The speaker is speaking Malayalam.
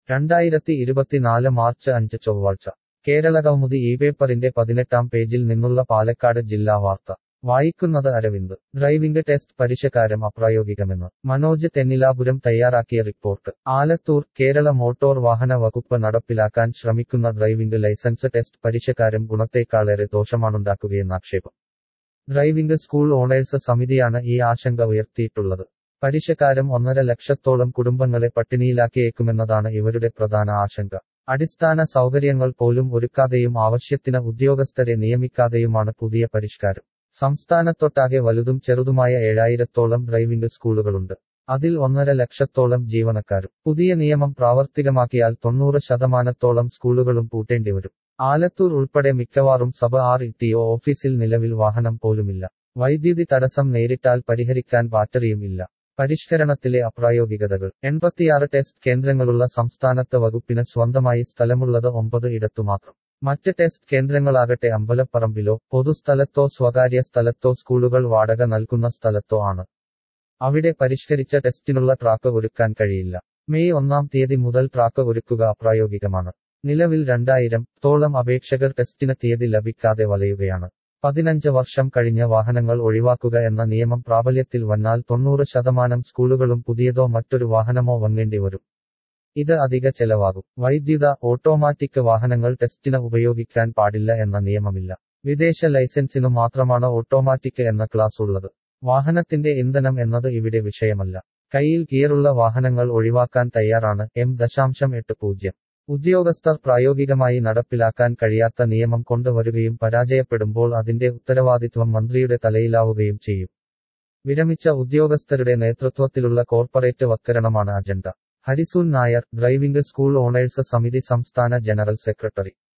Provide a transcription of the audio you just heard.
രണ്ടായിരത്തി ഇരുപത്തിനാല് മാർച്ച് അഞ്ച് ചൊവ്വാഴ്ച കേരളകൗമുദി ഈ പേപ്പറിന്റെ പതിനെട്ടാം പേജിൽ നിന്നുള്ള പാലക്കാട് ജില്ലാ വാർത്ത വായിക്കുന്നത് അരവിന്ദ് ഡ്രൈവിംഗ് ടെസ്റ്റ് പരിഷ്കാരം അപ്രായോഗികമെന്ന് മനോജ് തെന്നിലാപുരം തയ്യാറാക്കിയ റിപ്പോർട്ട് ആലത്തൂർ കേരള മോട്ടോർ വാഹന വകുപ്പ് നടപ്പിലാക്കാൻ ശ്രമിക്കുന്ന ഡ്രൈവിംഗ് ലൈസൻസ് ടെസ്റ്റ് പരിഷ്കാരം ഗുണത്തേക്കാളേറെ ദോഷമാണുണ്ടാക്കുകയെന്ന് ആക്ഷേപം ഡ്രൈവിംഗ് സ്കൂൾ ഓണേഴ്സ് സമിതിയാണ് ഈ ആശങ്ക ഉയർത്തിയിട്ടുള്ളത് പരിഷ്കാരം ഒന്നര ലക്ഷത്തോളം കുടുംബങ്ങളെ പട്ടിണിയിലാക്കിയേക്കുമെന്നതാണ് ഇവരുടെ പ്രധാന ആശങ്ക അടിസ്ഥാന സൗകര്യങ്ങൾ പോലും ഒരുക്കാതെയും ആവശ്യത്തിന് ഉദ്യോഗസ്ഥരെ നിയമിക്കാതെയുമാണ് പുതിയ പരിഷ്കാരം സംസ്ഥാനത്തൊട്ടാകെ വലുതും ചെറുതുമായ ഏഴായിരത്തോളം ഡ്രൈവിംഗ് സ്കൂളുകളുണ്ട് അതിൽ ഒന്നര ലക്ഷത്തോളം ജീവനക്കാരും പുതിയ നിയമം പ്രാവർത്തികമാക്കിയാൽ തൊണ്ണൂറ് ശതമാനത്തോളം സ്കൂളുകളും പൂട്ടേണ്ടിവരും ആലത്തൂർ ഉൾപ്പെടെ മിക്കവാറും സബ ആർ ടിഒ ഓഫീസിൽ നിലവിൽ വാഹനം പോലുമില്ല വൈദ്യുതി തടസ്സം നേരിട്ടാൽ പരിഹരിക്കാൻ ബാറ്ററിയും ഇല്ല പരിഷ്കരണത്തിലെ അപ്രായോഗികതകൾ എൺപത്തിയാറ് ടെസ്റ്റ് കേന്ദ്രങ്ങളുള്ള സംസ്ഥാനത്ത് വകുപ്പിന് സ്വന്തമായി സ്ഥലമുള്ളത് ഒമ്പത് ഇടത്തു മാത്രം മറ്റ് ടെസ്റ്റ് കേന്ദ്രങ്ങളാകട്ടെ അമ്പലപ്പറമ്പിലോ പൊതുസ്ഥലത്തോ സ്വകാര്യ സ്ഥലത്തോ സ്കൂളുകൾ വാടക നൽകുന്ന സ്ഥലത്തോ ആണ് അവിടെ പരിഷ്കരിച്ച ടെസ്റ്റിനുള്ള ട്രാക്ക് ഒരുക്കാൻ കഴിയില്ല മെയ് ഒന്നാം തീയതി മുതൽ ട്രാക്ക് ഒരുക്കുക അപ്രായോഗികമാണ് നിലവിൽ രണ്ടായിരം തോളം അപേക്ഷകർ ടെസ്റ്റിന് തീയതി ലഭിക്കാതെ വലയുകയാണ് പതിനഞ്ച് വർഷം കഴിഞ്ഞ വാഹനങ്ങൾ ഒഴിവാക്കുക എന്ന നിയമം പ്രാബല്യത്തിൽ വന്നാൽ തൊണ്ണൂറ് ശതമാനം സ്കൂളുകളും പുതിയതോ മറ്റൊരു വാഹനമോ വാങ്ങേണ്ടി വരും ഇത് അധിക ചെലവാകും വൈദ്യുത ഓട്ടോമാറ്റിക് വാഹനങ്ങൾ ടെസ്റ്റിന് ഉപയോഗിക്കാൻ പാടില്ല എന്ന നിയമമില്ല വിദേശ ലൈസൻസിനു മാത്രമാണ് ഓട്ടോമാറ്റിക് എന്ന ക്ലാസ് ഉള്ളത് വാഹനത്തിന്റെ ഇന്ധനം എന്നത് ഇവിടെ വിഷയമല്ല കയ്യിൽ ഗിയറുള്ള വാഹനങ്ങൾ ഒഴിവാക്കാൻ തയ്യാറാണ് എം ദശാംശം എട്ട് പൂജ്യം ഉദ്യോഗസ്ഥർ പ്രായോഗികമായി നടപ്പിലാക്കാൻ കഴിയാത്ത നിയമം കൊണ്ടുവരുകയും പരാജയപ്പെടുമ്പോൾ അതിന്റെ ഉത്തരവാദിത്വം മന്ത്രിയുടെ തലയിലാവുകയും ചെയ്യും വിരമിച്ച ഉദ്യോഗസ്ഥരുടെ നേതൃത്വത്തിലുള്ള കോർപ്പറേറ്റ് വത്കരണമാണ് അജണ്ട Harisoon Nair driving school owners സമിതി സംസ്ഥാന ജനറൽ സെക്രട്ടറി